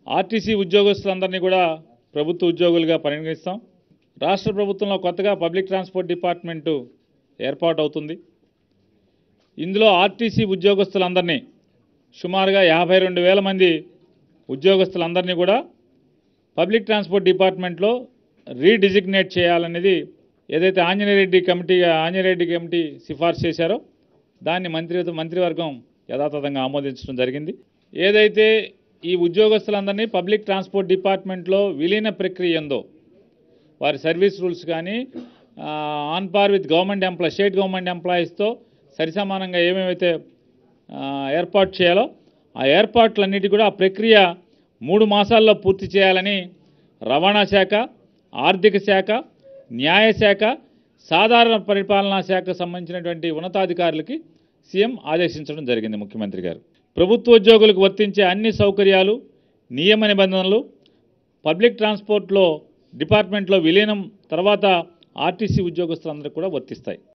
RTC ఉద్యోగస్తులందరినీ కూడా ప్రభుత్వ ఉద్యోగులుగా పరిగణిస్తాం రాష్ట్ర ప్రభుత్వంలో కొత్తగా పబ్లిక్ ట్రాన్స్పోర్ట్ డిపార్ట్మెంటు ఏర్పాటు అవుతుంది ఇందులో ఆర్టీసీ ఉద్యోగస్తులందరినీ సుమారుగా యాభై రెండు వేల మంది ఉద్యోగస్తులందరినీ కూడా పబ్లిక్ ట్రాన్స్పోర్ట్ డిపార్ట్మెంట్లో రీడిజిగ్నేట్ చేయాలనేది ఏదైతే ఆంజనేయరెడ్డి కమిటీ ఆంజనేయరెడ్డి కమిటీ సిఫార్సు చేశారో దాన్ని మంత్రి మంత్రివర్గం యథాతథంగా ఆమోదించడం జరిగింది ఏదైతే ఈ ఉద్యోగస్తులందరినీ పబ్లిక్ ట్రాన్స్పోర్ట్ డిపార్ట్మెంట్లో విలీన ప్రక్రియ ఉందో వారి సర్వీస్ రూల్స్ కానీ on par with government employ state government ఎంప్లాయీస్తో సరిసమానంగా ఏమేమైతే ఆ, ఏర్పాటు చేయాలో ఆ ఏర్పాట్లన్నిటి కూడా ఆ ప్రక్రియ మూడు మాసాల్లో పూర్తి చేయాలని రవాణా శాఖ ఆర్థిక శాఖ న్యాయశాఖ సాధారణ పరిపాలనా శాఖకు సంబంధించినటువంటి ఉన్నతాధికారులకి సీఎం ఆదేశించడం జరిగింది ముఖ్యమంత్రి గారు ప్రభుత్వ ఉద్యోగులకు వర్తించే అన్ని సౌకర్యాలు నియమ నిబంధనలు పబ్లిక్ ట్రాన్స్పోర్ట్లో డిపార్ట్మెంట్లో విలీనం తర్వాత ఆర్టీసీ ఉద్యోగస్తులందరికీ కూడా వర్తిస్తాయి